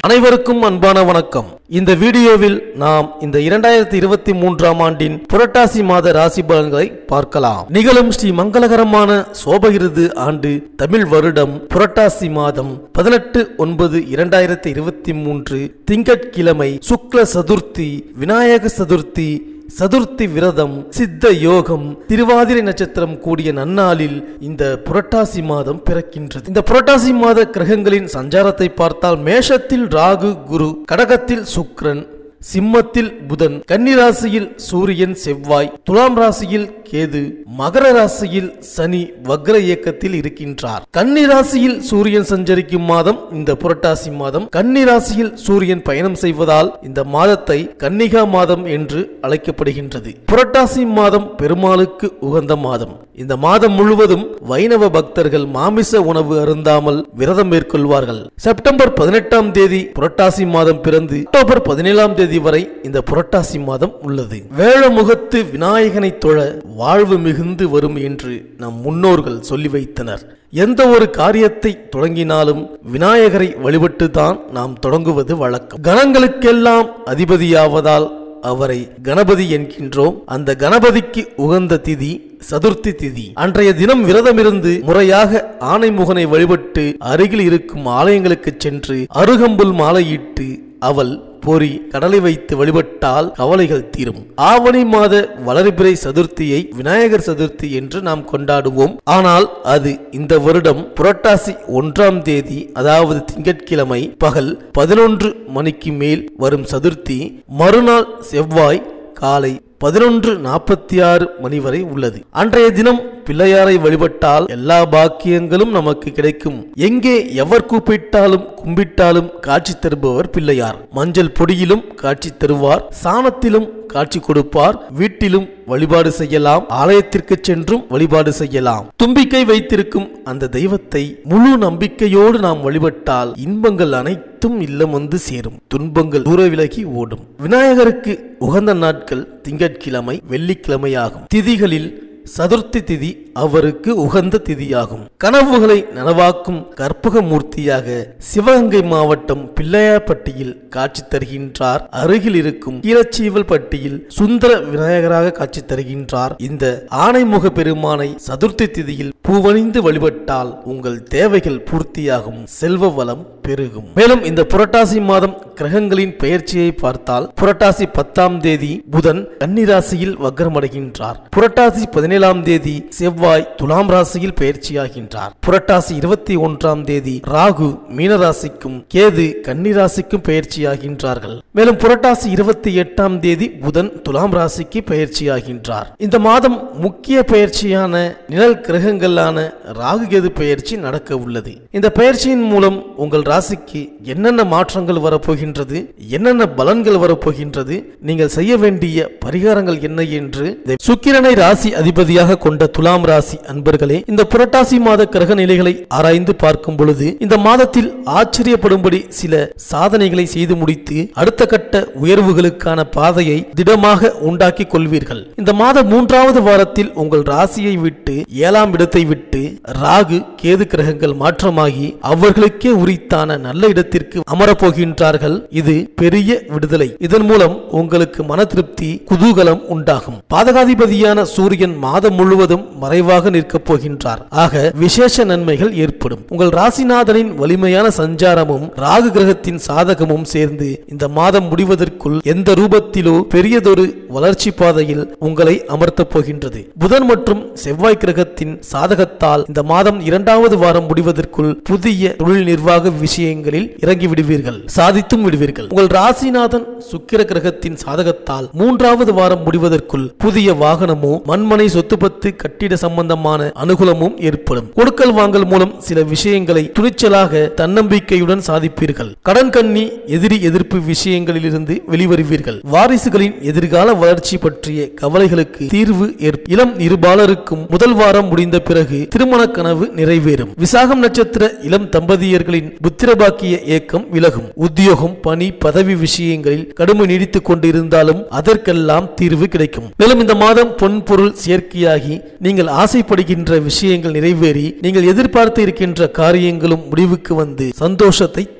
அனைவருக்கும் அன்பான வணக்கம் இந்த வீடியோவில் நாம் இந்த இரண்டாயிரத்தி இருபத்தி மூன்றாம் ஆண்டின் புரட்டாசி மாத ராசி பலன்களை பார்க்கலாம் நிகழும் ஸ்ரீ மங்களகரமான சோபகிருது ஆண்டு தமிழ் வருடம் புரட்டாசி மாதம் பதினெட்டு ஒன்பது இரண்டாயிரத்தி இருபத்தி மூன்று திங்கட்கிழமை சுக்ல சதுர்த்தி விநாயக சதுர்த்தி சதுர்த்தி விரதம் சித்த யோகம் திருவாதிரை நட்சத்திரம் கூடிய நன்னாளில் இந்த புரட்டாசி மாதம் பிறக்கின்றது இந்த புரட்டாசி மாத கிரகங்களின் சஞ்சாரத்தை பார்த்தால் மேஷத்தில் ராகு குரு கடகத்தில் சுக்கிரன் சிம்மத்தில் புதன் கன்னி ராசியில் சூரியன் செவ்வாய் துலாம் ராசியில் கேது மகர ராசியில் சனி வக்ர இயக்கத்தில் இருக்கின்றார் கன்னி ராசியில் சூரியன் சஞ்சரிக்கும் மாதம் இந்த புரட்டாசி மாதம் கன்னி ராசியில் சூரியன் பயணம் செய்வதால் இந்த மாதத்தை கன்னிகா மாதம் என்று அழைக்கப்படுகின்றது புரட்டாசி மாதம் பெருமாளுக்கு உகந்த மாதம் இந்த மாதம் முழுவதும் வைணவ பக்தர்கள் மாமிச உணவு அருந்தாமல் விரதம் மேற்கொள்வார்கள் செப்டம்பர் பதினெட்டாம் தேதி புரட்டாசி மாதம் பிறந்து அக்டோபர் பதினேழாம் தேதி வரை இந்த புரட்டாசி மாதம் உள்ளது வேழமுகத்து விநாயகனை தொழ வாழ்வு மிகுந்து வரும் என்று நம் முன்னோர்கள் சொல்லி வைத்தனர் எந்த ஒரு காரியத்தை தொடங்கினாலும் விநாயகரை வழிபட்டு தான் நாம் தொடங்குவது வழக்கம் கணங்களுக்கெல்லாம் அதிபதியாவதால் அவரை கணபதி என்கின்றோம் அந்த கணபதிக்கு உகந்த திதி சதுர்த்தி திதி அன்றைய தினம் விரதமிருந்து முறையாக ஆனைமுகனை வழிபட்டு அருகில் இருக்கும் ஆலயங்களுக்கு சென்று அருகம்புல் மாலையிட்டு அவள் பொறி கடலை வைத்து வழிபட்டால் கவலைகள் தீரும் ஆவணி மாத வளர்பிறை சதுர்த்தியை விநாயகர் சதுர்த்தி என்று நாம் கொண்டாடுவோம் ஆனால் அது இந்த வருடம் புரட்டாசி ஒன்றாம் தேதி அதாவது திங்கட்கிழமை பகல் பதினொன்று மணிக்கு மேல் வரும் சதுர்த்தி மறுநாள் செவ்வாய் காலை பதினொன்று நாற்பத்தி ஆறு மணி வரை உள்ளது அன்றைய தினம் பிள்ளையாரை வழிபட்டால் எல்லா பாக்கியங்களும் நமக்கு கிடைக்கும் எங்கே எவர் கூப்பிட்டாலும் கும்பிட்டாலும் காட்சி தருபவர் பிள்ளையார் மஞ்சள் பொடியிலும் காட்சி தருவார் சாணத்திலும் காட்சி கொடுப்பார் வீட்டிலும் வழிபாடு செய்யலாம் ஆலயத்திற்கு சென்றும் வழிபாடு செய்யலாம் தும்பிக்கை வைத்திருக்கும் அந்த தெய்வத்தை முழு நம்பிக்கையோடு நாம் வழிபட்டால் இன்பங்கள் அனைத்தும் இல்லம் வந்து சேரும் துன்பங்கள் தூர விலகி ஓடும் விநாயகருக்கு உகந்த நாட்கள் திங்கட்கிழமை வெள்ளிக்கிழமை ஆகும் திதிகளில் சதுர்த்தி திதி அவருக்கு உகந்த திதியாகும் கனவுகளை நனவாக்கும் கற்பக மூர்த்தியாக சிவகங்கை மாவட்டம் பிள்ளையார்பட்டியில் காட்சி தருகின்றார் அருகில் இருக்கும் கீழச்சீவல் பட்டியில் சுந்தர விநாயகராக காட்சி தருகின்றார் இந்த ஆனைமுக பெருமானை சதுர்த்தி திதியில் பூவணிந்து வழிபட்டால் உங்கள் தேவைகள் பூர்த்தியாகும் செல்வ வளம் பெருகும் மேலும் இந்த புரட்டாசி மாதம் கிரகங்களின் பெயர்ச்சியை பார்த்தால் புரட்டாசி பத்தாம் தேதி புதன் கன்னிராசியில் வக்ரமடைகின்றார் புரட்டாசி பதினேழாம் தேதி செவ்வாய் துலாம் ராசியில் பெயர்ச்சியாகின்றார் புரட்டாசி இருபத்தி ஒன்றாம் தேதி ராகு மீனராசிக்கும் கேது கன்னிராசிக்கும் பெயர்ச்சியாகின்றார்கள் மேலும் புரட்டாசி இருபத்தி எட்டாம் தேதி புதன் துலாம் ராசிக்கு பெயர்ச்சியாகின்றார் இந்த மாதம் முக்கிய பெயர்ச்சியான நிழல் கிரகங்களான ராகு கேது பெயர்ச்சி நடக்க உள்ளது இந்த பெயர்ச்சியின் மூலம் உங்கள் ராசிக்கு என்னென்ன மாற்றங்கள் வரப்போகின்றது என்னென்ன பலன்கள் வரப்போகின்றது நீங்கள் செய்ய வேண்டிய பரிகாரங்கள் என்ன என்று இந்த சுக்கிரனை ராசி அதிபதியாக கொண்ட துலாம் ராசி அன்பர்களே இந்த புரட்டாசி மாத கிரக நிலைகளை ஆராய்ந்து பார்க்கும் பொழுது இந்த மாதத்தில் ஆச்சரியப்படும்படி சில சாதனைகளை செய்து முடித்து அடுத்த கட்ட உயர்வுகளுக்கான பாதையை திடமாக உண்டாக்கி கொள்வீர்கள் இந்த மாத மூன்றாவது வாரத்தில் உங்கள் ராசியை விட்டு ஏழாம் இடத்தை விட்டு ராகு கேது கிரகங்கள் மாற்றமாகி அவர்களுக்கே உரித்தான நல்ல இடத்திற்கு அமரப்போகின்றார்கள் இது பெரிய விடுதலை இதன் மூலம் உங்களுக்கு மன திருப்தி குதூகலம் உண்டாகும் பாதகாதிபதியான சூரியன் மாதம் முழுவதும் மறைவாக நிற்கப் போகின்றார் ஆக விசேஷ நன்மைகள் ஏற்படும் உங்கள் ராசிநாதனின் வலிமையான சஞ்சாரமும் ராகு கிரகத்தின் சாதகமும் சேர்ந்து இந்த மாதம் முடிவதற்குள் எந்த ரூபத்திலோ பெரியதொரு வளர்ச்சி பாதையில் உங்களை அமர்த்தப் போகின்றது புதன் மற்றும் செவ்வாய் கிரகத்தின் சாதகத்தால் இந்த மாதம் இரண்டாவது வாரம் முடிவதற்குள் புதிய தொழில் நிர்வாக விஷயங்களில் இறங்கி விடுவீர்கள் சாதித்தும் விடுவீர்கள் உங்கள் ராசிநாதன் சுக்கிர கிரகத்தின் சாதகத்தால் மூன்றாவது வாரம் முடிவதற்குள் புதிய வாகனமோ மண்மனை சொத்து பத்து கட்டிட சம்பந்தமான அனுகூலமும் ஏற்படும் கொடுக்கல் வாங்கல் மூலம் சில விஷயங்களை துணிச்சலாக தன்னம்பிக்கையுடன் சாதிப்பீர்கள் கடன் கண்ணி எதிரி எதிர்ப்பு விஷயங்களிலிருந்து வெளிவருவீர்கள் வாரிசுகளின் எதிர்கால வளர்ச்சி பற்றிய கவலைகளுக்கு தீர்வு ஏற்ப இளம் இருபாலருக்கும் முதல் வாரம் முடிந்த பிறகு திருமண கனவு நிறைவேறும் விசாகம் நட்சத்திர இளம் தம்பதியர்களின் புத்திரபாக்கிய ஏக்கம் விலகும் உத்தியோகம் பணி பதவி விஷயங்களில் கடுமை நீடித்துக் கொண்டிருந்தாலும் அதற்கெல்லாம் தீர்வு கிடைக்கும் மேலும் இந்த மாதம் பொன் பொருள் சேர்க்கையாகி நீங்கள் ஆசைப்படுகின்ற விஷயங்கள் நிறைவேறி நீங்கள் எதிர்பார்த்து இருக்கின்ற காரியங்களும் முடிவுக்கு வந்து சந்தோஷத்தை தரும்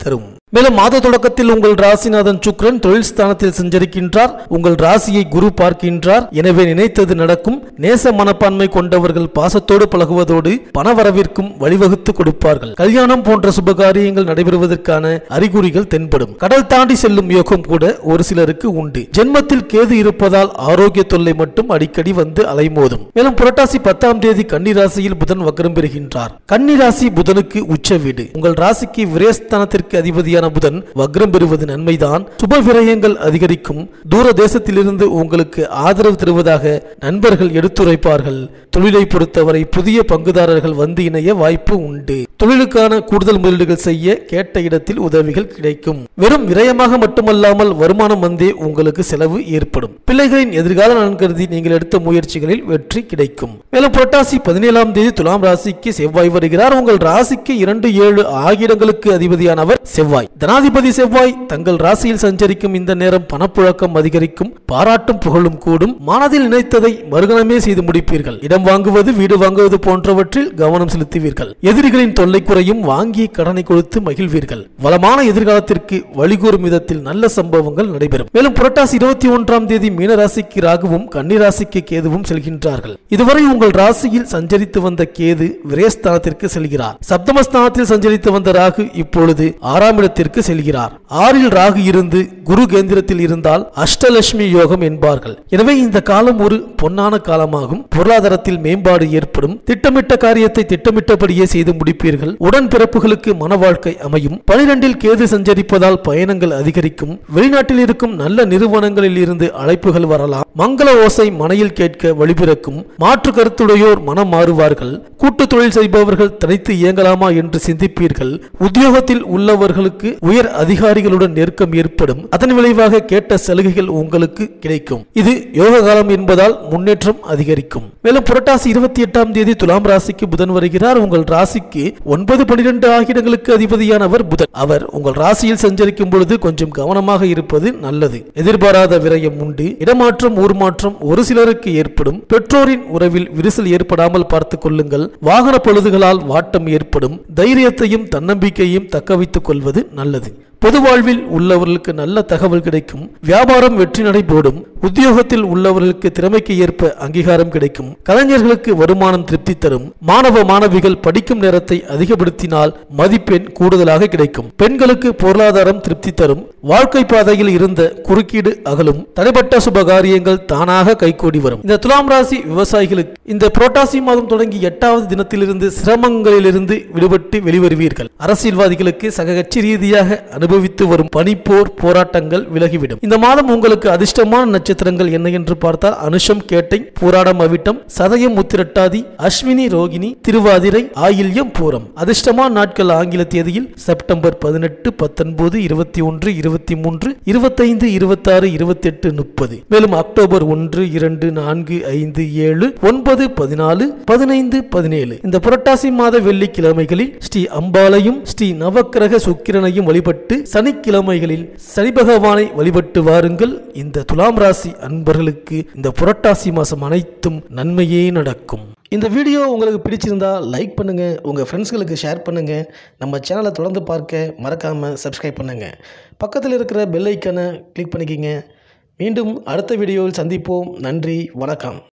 மேலும் மாத தொடக்கத்தில் உங்கள் ராசிநாதன் சுக்கிரன் தொழில் ஸ்தானத்தில் சஞ்சரிக்கின்றார் உங்கள் ராசியை குரு பார்க்கின்றார் எனவே நினைத்தது நடக்கும் நேச மனப்பான்மை கொண்டவர்கள் பாசத்தோடு பழகுவதோடு பணவரவிற்கும் வழிவகுத்து கொடுப்பார்கள் கல்யாணம் போன்ற சுபகாரியங்கள் நடைபெறுவதற்கான அறிகுறிகள் தென்படும் கடல் தாண்டி செல்லும் யோகம் கூட ஒரு சிலருக்கு உண்டு ஜென்மத்தில் கேது இருப்பதால் ஆரோக்கிய தொல்லை மட்டும் அடிக்கடி வந்து அலைமோதும் மேலும் புரட்டாசி பத்தாம் தேதி கன்னி ராசியில் புதன் வக்ரம் பெறுகின்றார் கன்னி ராசி புதனுக்கு உச்ச வீடு உங்கள் ராசிக்கு விரயஸ்தானத்திற்கு அதிபதியான புதன் வக்ரம் பெறுவது நன்மைதான் சுப விரயங்கள் அதிகரிக்கும் தூர தேசத்திலிருந்து உங்களுக்கு ஆதரவு தருவதாக நண்பர்கள் எடுத்துரைப்பார்கள் தொழிலை பொறுத்தவரை புதிய பங்குதாரர்கள் வந்து இணைய வாய்ப்பு உண்டு தொழிலுக்கான கூடுதல் முதலீடுகள் செய்ய கேட்ட இடத்தில் உதவிகள் கிடைக்கும் வெறும் விரயமாக மட்டுமல்லாமல் வருமானம் வந்தே உங்களுக்கு செலவு ஏற்படும் பிள்ளைகளின் எதிர்கால நலன் கருதி நீங்கள் எடுத்த முயற்சிகளில் வெற்றி கிடைக்கும் மேலும் புரட்டாசி பதினேழாம் தேதி துலாம் ராசிக்கு செவ்வாய் வருகிறார் உங்கள் ராசிக்கு இரண்டு ஏழு ஆகிய இடங்களுக்கு அதிபதியானவர் செவ்வாய் தனாதிபதி செவ்வாய் தங்கள் ராசியில் சஞ்சரிக்கும் இந்த நேரம் பணப்புழக்கம் அதிகரிக்கும் பாராட்டும் புகழும் கூடும் மனதில் நினைத்ததை மறுகணமே செய்து முடிப்பீர்கள் இடம் வாங்குவது வீடு வாங்குவது போன்றவற்றில் கவனம் செலுத்துவீர்கள் எதிரிகளின் தொல்லை குறையும் வாங்கிய கடனை கொடுத்து மகிழ்வீர்கள் வளமான எதிர்காலத்திற்கு வழிகூறும் விதத்தில் நல்ல சம்பவங்கள் நடைபெறும் மேலும் புரட்டாசி இருபத்தி ஒன்றாம் தேதி மீன ராசிக்கு ராகுவும் கன்னி ராசிக்கு கேதுவும் செல்கின்றார்கள் இதுவரை உங்கள் ராசியில் சஞ்சரித்து வந்த கேது விரயஸ்தானத்திற்கு செல்கிறார் சப்தமஸ்தானத்தில் சஞ்சரித்து வந்த ராகு இப்பொழுது ஆறாம் இடத்திற்கு செல்கிறார் ஆறில் ராகு இருந்து குரு கேந்திரத்தில் இருந்தால் அஷ்டலட்சுமி யோகம் என்பார்கள் எனவே இந்த காலம் ஒரு பொன்னான காலமாகும் பொருளாதாரத்தில் மேம்பாடு ஏற்படும் திட்டமிட்ட காரியத்தை திட்டமிட்டபடியே செய்து முடிப்பீர்கள் உடன்பிறப்புகளுக்கு மன வாழ்க்கை அமையும் பனிரெண்டில் கேது சஞ்சரிப்பதால் பயணங்கள் அதிகரிக்கும் வெளிநாட்டில் இருக்கும் நல்ல நிறுவனங்களில் இருந்து அழைப்புகள் வரலாம் மங்கள ஓசை மனையில் கேட்க வழிபிறக்கும் மாற்று கருத்துடையோர் மனம் மாறுவார்கள் கூட்டு தொழில் செய்பவர்கள் தனித்து இயங்கலாமா என்று சிந்திப்பீர்கள் உத்தியோகத்தில் உள்ளவர்களுக்கு உயர் அதிகாரிகளுடன் நெருக்கம் ஏற்படும் அதன் விளைவாக கேட்ட சலுகைகள் உங்களுக்கு கிடைக்கும் இது யோக காலம் என்பதால் முன்னேற்றம் அதிகரிக்கும் மேலும் புரட்டாசி இருபத்தி எட்டாம் தேதி துலாம் ராசிக்கு புதன் வருகிறார் உங்கள் ராசிக்கு ஒன்பது பனிரெண்டு ஆகிய இடங்களுக்கு அதிபதியானவர் புதன் அவர் உங்கள் ராசியில் சஞ்சரிக்கும் பொழுது கொஞ்சம் கவனமாக இருப்பது நல்லது எதிர்பாராத விரயம் உண்டு இடமாற்றம் ஊர் மாற்றம் ஒரு சிலருக்கு ஏற்படும் பெற்றோரின் உறவில் விரிசல் ஏற்படாமல் பார்த்துக் கொள்ளுங்கள் வாகன பழுதுகளால் வாட்டம் ஏற்படும் தைரியத்தையும் தன்னம்பிக்கையும் தக்க வைத்துக் கொள்வது நல்லது பொது வாழ்வில் உள்ளவர்களுக்கு நல்ல தகவல் கிடைக்கும் வியாபாரம் வெற்றி நடை போடும் உத்தியோகத்தில் உள்ளவர்களுக்கு திறமைக்கு ஏற்ப அங்கீகாரம் கிடைக்கும் கலைஞர்களுக்கு வருமானம் திருப்தி தரும் மாணவ மாணவிகள் படிக்கும் நேரத்தை அதிகப்படுத்தினால் மதிப்பெண் கூடுதலாக கிடைக்கும் பெண்களுக்கு பொருளாதாரம் திருப்தி தரும் வாழ்க்கை பாதையில் இருந்த குறுக்கீடு அகலும் தடைப்பட்ட சுபகாரியங்கள் தானாக கைகூடி வரும் இந்த துலாம் ராசி விவசாயிகளுக்கு இந்த புரோட்டாசி மாதம் தொடங்கி எட்டாவது தினத்திலிருந்து சிரமங்களிலிருந்து விடுபட்டு வெளிவருவீர்கள் அரசியல்வாதிகளுக்கு சக கட்சி ரீதியாக அனுபவித்து வரும் பனிப்போர் போராட்டங்கள் விலகிவிடும் இந்த மாதம் உங்களுக்கு அதிர்ஷ்டமான நட்சத்திரங்கள் என்ன என்று பார்த்தால் அனுஷம் கேட்டை பூராடம் அவிட்டம் சதயம் உத்திரட்டாதி அஸ்வினி ரோகிணி திருவாதிரை ஆயில்யம் பூரம் அதிர்ஷ்டமான நாட்கள் ஆங்கில தேதியில் செப்டம்பர் பதினெட்டு பத்தொன்பது இருபத்தி ஒன்று இருபத்தி மூன்று இருபத்தைந்து இருபத்தாறு இருபத்தி எட்டு முப்பது மேலும் அக்டோபர் ஒன்று இரண்டு நான்கு ஐந்து ஏழு ஒன்பது பதினாலு பதினைந்து பதினேழு இந்த புரட்டாசி மாத வெள்ளிக்கிழமைகளில் ஸ்ரீ அம்பாளையும் ஸ்ரீ நவக்கிரக சுக்கிரனையும் வழிபட்டு சனிக்கிழமைகளில் சனி பகவானை வழிபட்டு வாருங்கள் இந்த துலாம் ராசி அன்பர்களுக்கு இந்த புரட்டாசி மாசம் அனைத்தும் நன்மையே நடக்கும் இந்த வீடியோ உங்களுக்கு பிடிச்சிருந்தா லைக் பண்ணுங்க உங்க ஃப்ரெண்ட்ஸ்களுக்கு ஷேர் பண்ணுங்க நம்ம சேனலை தொடர்ந்து பார்க்க மறக்காம சப்ஸ்கிரைப் பண்ணுங்க பக்கத்தில் இருக்கிற பெல் ஐக்கனை கிளிக் பண்ணிக்கிங்க மீண்டும் அடுத்த வீடியோவில் சந்திப்போம் நன்றி வணக்கம்